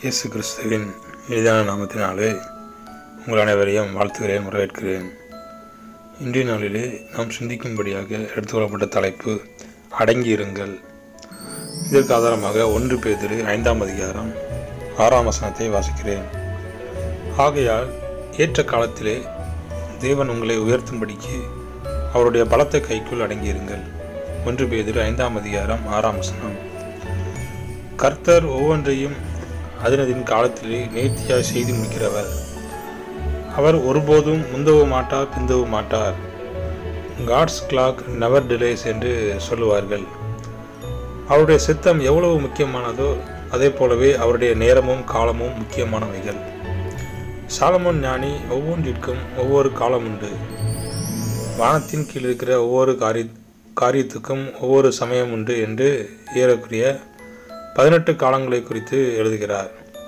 இயேசு கிறிஸ்துவின் எளிதான நாமத்தினாலே உங்கள் அனைவரையும் வாழ்த்துகிறேன் வரவேற்கிறேன் இன்றைய நாளிலே நாம் சிந்திக்கும்படியாக எடுத்துக்கொள்ளப்பட்ட தலைப்பு அடங்கியிருங்கள் இதற்கு ஆதாரமாக ஒன்று பேதிரு ஐந்தாம் அதிகாரம் ஆறாம் வசனத்தை வாசிக்கிறேன் ஆகையால் ஏற்ற காலத்திலே தேவன் உங்களை உயர்த்தும்படிக்கு அவருடைய பலத்த கைக்குள் அடங்கியிருங்கள் ஒன்று பேதிரு ஐந்தாம் அதிகாரம் ஆறாம் வசனம் கர்த்தர் ஒவ்வொன்றையும் அதனதின் காலத்திலே நேர்த்தியாய் செய்து முடிக்கிறவர் அவர் ஒருபோதும் முந்தவும் மாட்டார் பிந்தவும் மாட்டார் காட்ஸ் கிளாக் நெவர் டிலேஸ் என்று சொல்லுவார்கள் அவருடைய சித்தம் எவ்வளவு முக்கியமானதோ அதே போலவே அவருடைய நேரமும் காலமும் முக்கியமானவைகள் சாலமோன் ஞானி ஒவ்வொன்றிற்கும் ஒவ்வொரு காலம் உண்டு வானத்தின் கீழ் இருக்கிற ஒவ்வொரு காரிய காரியத்துக்கும் ஒவ்வொரு சமயம் உண்டு என்று ஏறக்குரிய பதினெட்டு காலங்களை குறித்து எழுதுகிறார்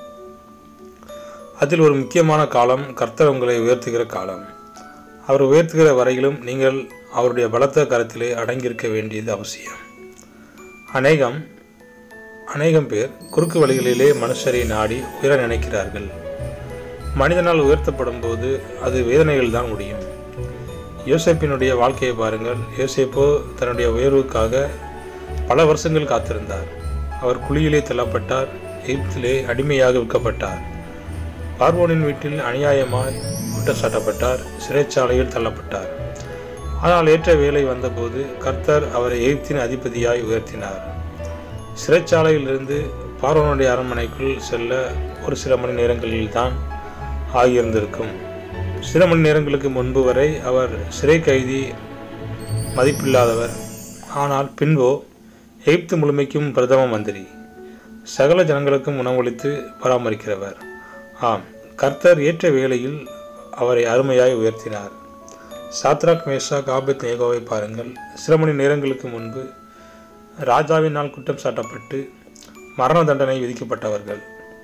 அதில் ஒரு முக்கியமான காலம் கர்த்தர் உங்களை உயர்த்துகிற காலம் அவர் உயர்த்துகிற வரையிலும் நீங்கள் அவருடைய பலத்த கரத்திலே அடங்கியிருக்க வேண்டியது அவசியம் அநேகம் அநேகம் பேர் குறுக்கு வழிகளிலே மனுஷரை நாடி உயர நினைக்கிறார்கள் மனிதனால் உயர்த்தப்படும் போது அது வேதனைகள் தான் முடியும் யோசேப்பினுடைய வாழ்க்கையை பாருங்கள் யோசேப்போ தன்னுடைய உயர்வுக்காக பல வருஷங்கள் காத்திருந்தார் அவர் குழியிலே தள்ளப்பட்டார் எகிப்திலே அடிமையாக விற்கப்பட்டார் பார்வோனின் வீட்டில் அநியாயமாய் குற்றம் சாட்டப்பட்டார் சிறைச்சாலையில் தள்ளப்பட்டார் ஆனால் ஏற்ற வேலை வந்தபோது கர்த்தர் அவரை எகிப்தின் அதிபதியாய் உயர்த்தினார் சிறைச்சாலையிலிருந்து பார்வனுடைய அரண்மனைக்குள் செல்ல ஒரு சில மணி நேரங்களில் தான் ஆகியிருந்திருக்கும் சில மணி நேரங்களுக்கு முன்பு வரை அவர் சிறை கைதி மதிப்பில்லாதவர் ஆனால் பின்போ எகிப்து முழுமைக்கும் பிரதம மந்திரி சகல ஜனங்களுக்கும் உணவளித்து பராமரிக்கிறவர் ஆம் கர்த்தர் ஏற்ற வேளையில் அவரை அருமையாய் உயர்த்தினார் சாத்ராக் மேஷா காபத் நேகோவை பாருங்கள் சில மணி நேரங்களுக்கு முன்பு ராஜாவினால் குற்றம் சாட்டப்பட்டு மரண தண்டனை விதிக்கப்பட்டவர்கள்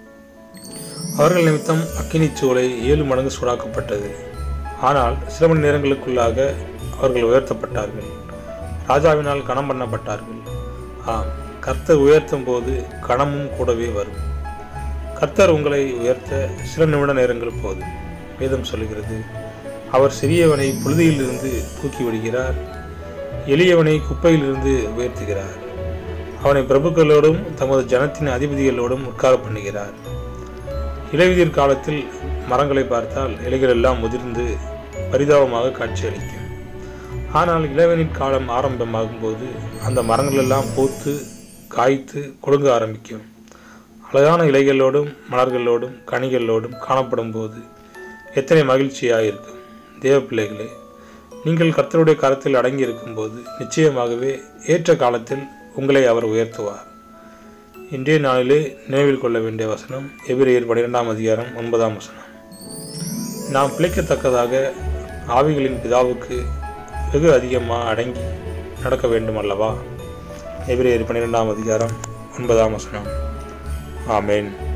அவர்கள் நிமித்தம் அக்கினி சூளை ஏழு மடங்கு சூடாக்கப்பட்டது ஆனால் சில மணி நேரங்களுக்குள்ளாக அவர்கள் உயர்த்தப்பட்டார்கள் ராஜாவினால் கணம் பண்ணப்பட்டார்கள் ஆம் கர்த்தர் உயர்த்தும் போது கணமும் கூடவே வரும் கர்த்தர் உங்களை உயர்த்த சில நிமிட நேரங்கள் போதும் வேதம் சொல்லுகிறது அவர் சிறியவனை புழுதியிலிருந்து தூக்கி விடுகிறார் எளியவனை குப்பையிலிருந்து உயர்த்துகிறார் அவனை பிரபுக்களோடும் தமது ஜனத்தின் அதிபதிகளோடும் உட்கார பண்ணுகிறார் இலையுதிர் காலத்தில் மரங்களை பார்த்தால் இலைகள் எல்லாம் முதிர்ந்து பரிதாபமாக காட்சியளிக்கும் ஆனால் இளவனின் காலம் ஆரம்பமாகும் போது அந்த மரங்கள் எல்லாம் பூத்து காய்த்து கொடுங்க ஆரம்பிக்கும் அழகான இலைகளோடும் மலர்களோடும் கனிகளோடும் காணப்படும் போது எத்தனை மகிழ்ச்சியாக இருக்கும் தேவ பிள்ளைகளே நீங்கள் கர்த்தருடைய கரத்தில் அடங்கி இருக்கும்போது நிச்சயமாகவே ஏற்ற காலத்தில் உங்களை அவர் உயர்த்துவார் இன்றைய நாளிலே நினைவில் கொள்ள வேண்டிய வசனம் எபிரேயர் பன்னிரெண்டாம் அதிகாரம் ஒன்பதாம் வசனம் நாம் பிழைக்கத்தக்கதாக ஆவிகளின் பிதாவுக்கு வெகு அதிகமாக அடங்கி நடக்க வேண்டும் அல்லவா எபிரேயர் பன்னிரெண்டாம் அதிகாரம் ஒன்பதாம் வசனம் ஆமேன்